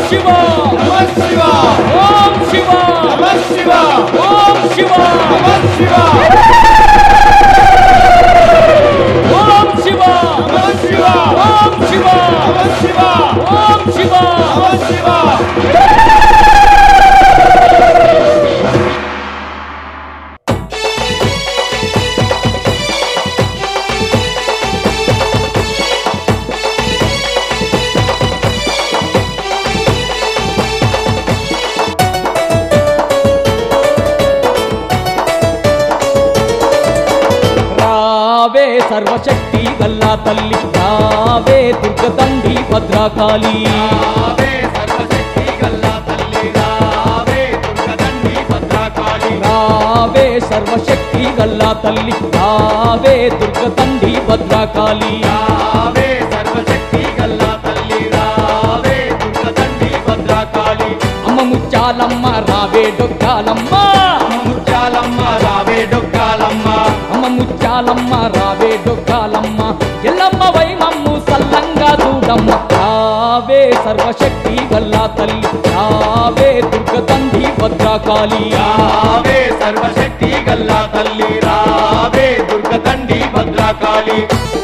శివ నమ శివ ఓం శివ నమ శివ ఓం శివ నమ శివ ఓం శివ నమ శివ ఓం శివ నమ శివ ఓం శివ నమ శివ రావే సర్వశక్తి గల్లా తల్లి రావే దుర్గదండి భద్రకాళి రావే సర్వశక్తి గల్లా తల్లి రావే దుర్గదండి భద్రకాళి రావే సర్వశక్తి గల్లా తల్లి రావే దుర్గదండి భద్రకాళి రావే సర్వశక్తి గల్లా తల్లి రావే దుర్గదండి భద్రకాళి అమ్మ ముచ్చాలమ్మ రావే డొక్కాలమ్మ ముత్యాలమ్మ రావే డొక్కాలమ్మ అమ్మ ముచ్చాలమ్మ రావే డొక్కాలమ్మ ఎల్లమ్మ వై మమ్ము సల్లంగా చూడమ్మ రావే సర్వశక్తి గల్లా తల్లి రావే దుర్గదండి భద్రకాళి రావే సర్వశక్తి గల్లా తల్లి రావే దుర్గదండి భద్రకాళి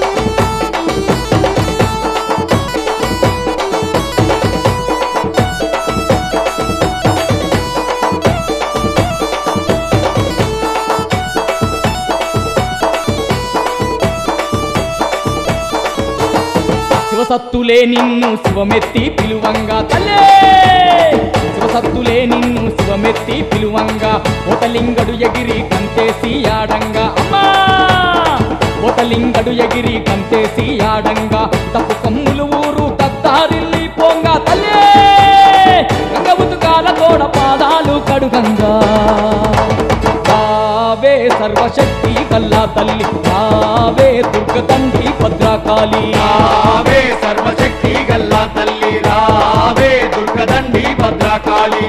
శివసత్తులే నిన్ను శివమెత్తి పిలువంగా తల్లే శివసత్తులే నిన్ను శివమెత్తి పిలువంగా ఓతలింగడు ఎగిరి కంతేసి ఆడంగా అమ్మా ఓతలింగడు ఎగిరి కంతేసి ఆడంగా తప్పు కమ్ములు ఊరు తత్తారిల్లి పోంగా తల్లే గంగబుతుకాల తోడ పాదాలు కడుగంగా రావే సర్వశక్తి కల్లా తల్లి రావే దుర్గదండి భద్రకాళి రావే సర్వశక్తి గల్లా తల్లి రావే దుర్గదండి భద్రకాళి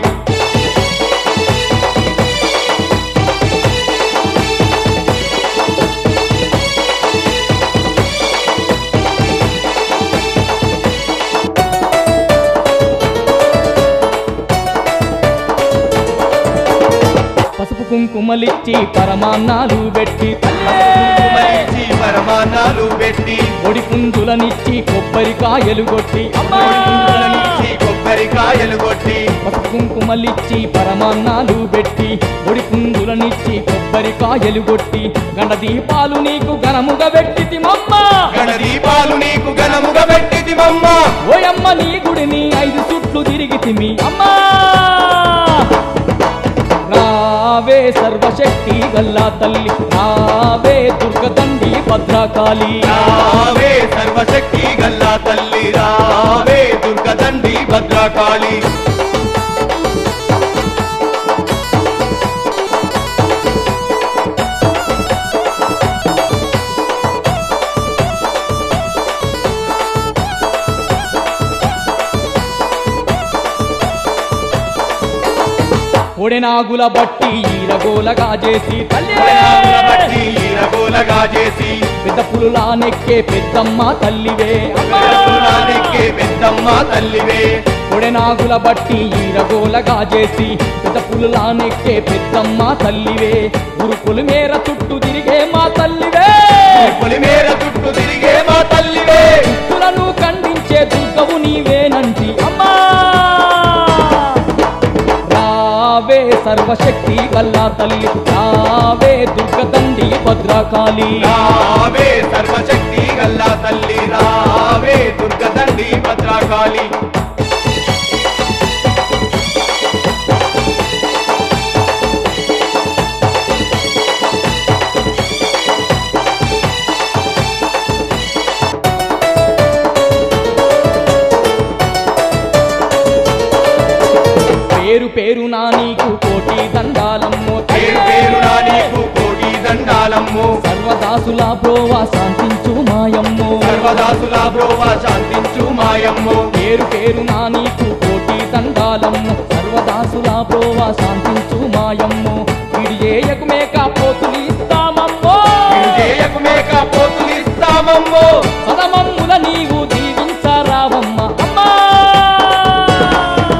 పసుపు కుంకుమలిచ్చి పరమాన్నాలు పెట్టి కుమరించి పరమాన్నాలు పెట్టి ఒడి పుంజులనిచ్చి కొబ్బరికాయలు కొట్టి అమ్మా! నుంచి కొబ్బరికాయలు కొట్టి పసుపు కుంకుమలిచ్చి పరమాన్నాలు పెట్టి ఒడి పుంజులనిచ్చి కొబ్బరికాయలు కొట్టి గండ దీపాలు నీకు ఘనముగా పెట్టి మమ్మ గణ దీపాలు నీకు ఘనముగా పెట్టిది మమ్మ ఓయమ్మ నీ గుడిని ఐదు చుట్లు తిరిగితిమి అమ్మా రావే సర్వశక్తి గల్లా తల్లి రావే దుర్గదండి భద్రకాళి రావే సర్వశక్తి గల్లా తల్లి రావే దుర్గదండి భద్రకాళి ఒడెనాగుల బట్టి ఈరగోలగా చేసి తల్లి ప్రయాణముల బట్టి ఈరగోలగా చేసి పెద్ద పులులా నెక్కే పెద్దమ్మ తల్లివే అమ్మా! పెద్దపురానికే పెద్దమ్మ తల్లివే ఒడెనాగుల బట్టి ఈరగోలగా చేసి పెద్ద పులులా నెక్కే పెద్దమ్మ తల్లివే ఉరుకులు మేర చుట్టూ తిరిగే మా తల్లివే పొలిమేర చుట్టూ తిరిగే మా తల్లివే దుష్టులను ఖండించే దుర్గవు నీవేనంటి అమ్మా రావే సర్వశక్తి గల్లా తల్లి రావే దుర్గదండి భద్రకాళి రావే సర్వశక్తి గల్లా తల్లి రావే దుర్గదండి భద్రకాళి పేరు పేరు నా నీకు కోటి దండాలమ్మో పేరు పేరునా నీకు కోటి దండాలమ్ము సర్వదాసుల బ్రోవా శాంతించు మాయమ్మో సర్వదాసుల బ్రోవ శాంతించు మాయమ్ము పేరు పేరు నా నీకు కోటి దండాలమ్మో సర్వదాసుల బ్రోవా శాంతించు మాయమ్మో విడి చేయకు మేక పోతులు ఇస్తామమ్మో చేయకు మేక పోతులు ఇస్తామమ్మో సదమమ్ముల నీవు దీవించరావమ్మ అమ్మా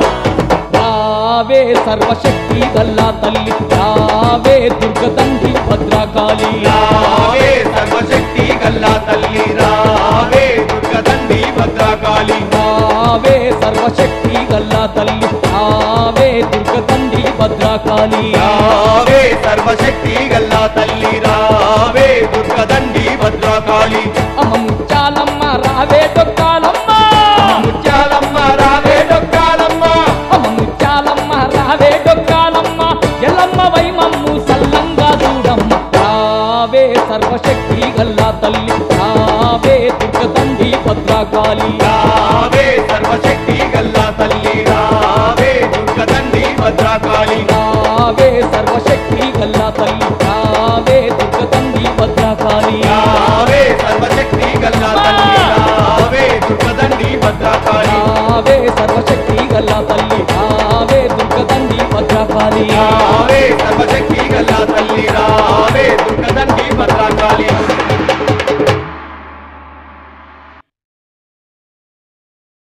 సర్వశక్తి గల్లా తల్లి రావే దుర్గదండి భద్రకాళి రావే సర్వశక్తి గల్లా తల్లి రావే దుర్గదండి భద్రకాళి రావే సర్వశక్తి గల్లా తల్లి రావే దుర్గదండి భద్రకాళి రావే సర్వశక్తి గల్లా తల్లి రావే దుర్గదండి భద్రకాళి అమ్మ ముత్యాలమ్మ రావే డొక్కాలమ్మ ముత్యాలమ్మ రావే డొక్కాలమ్మ అమ్మ ముత్యాలమ్మ రావే డొక్కాలమ్మ ఎల్లమ్మ వైమమ్ము సల్లంగా చూడమ్మ రావే సర్వశక్తి గల్లా తల్లి రావే దుర్గదండి భద్రకాళి రావే సర్వశక్తి గల్లా తల్లి రావే దుర్గదండి భద్రకాళి రావే సర్వశక్తి గల్లా తల్లి